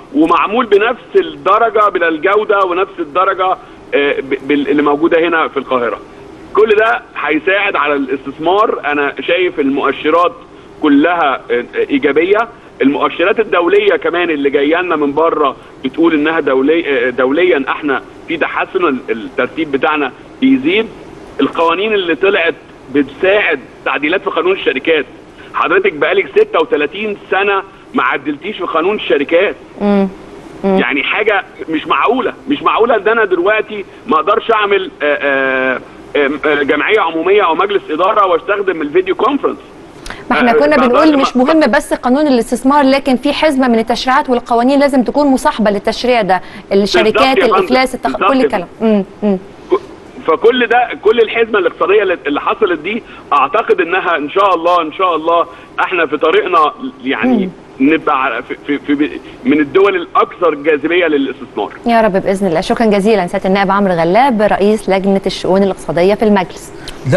ومعمول بنفس الدرجه من الجوده ونفس الدرجه آه، ب- بال- اللي موجوده هنا في القاهره كل ده هيساعد على الاستثمار انا شايف المؤشرات كلها آه، ايجابيه المؤشرات الدوليه كمان اللي جايه لنا من بره بتقول انها دولي آه، دوليا احنا في تحسن ال- الترتيب بتاعنا بيزيد القوانين اللي طلعت بتساعد تعديلات في قانون الشركات حضرتك بقالك 36 سنه ما عدلتيش في قانون الشركات يعني حاجه مش معقوله مش معقوله ان انا دلوقتي ما اقدرش اعمل آه، آه، آه، جمعيه عموميه او مجلس اداره واستخدم الفيديو كونفرنس ما احنا آه، كنا ما بنقول أقدرش- مش مهم بس قانون الاستثمار لكن في حزمه من التشريعات والقوانين لازم تكون مصاحبه للتشريع ده الشركات بالظبط يا فندم. الافلاس التخ... بالظبط كل كده. الكلام امم امم فكل ده كل الحزمه الاقتصاديه اللي- اللي حصلت دي اعتقد انها ان شاء الله ان شاء الله احنا في طريقنا يعني نبقى في في في من الدول الاكثر جاذبيه للاستثمار يا رب باذن الله شكرا جزيلا سياده النائب عمرو غلاب رئيس لجنه الشؤون الاقتصاديه في المجلس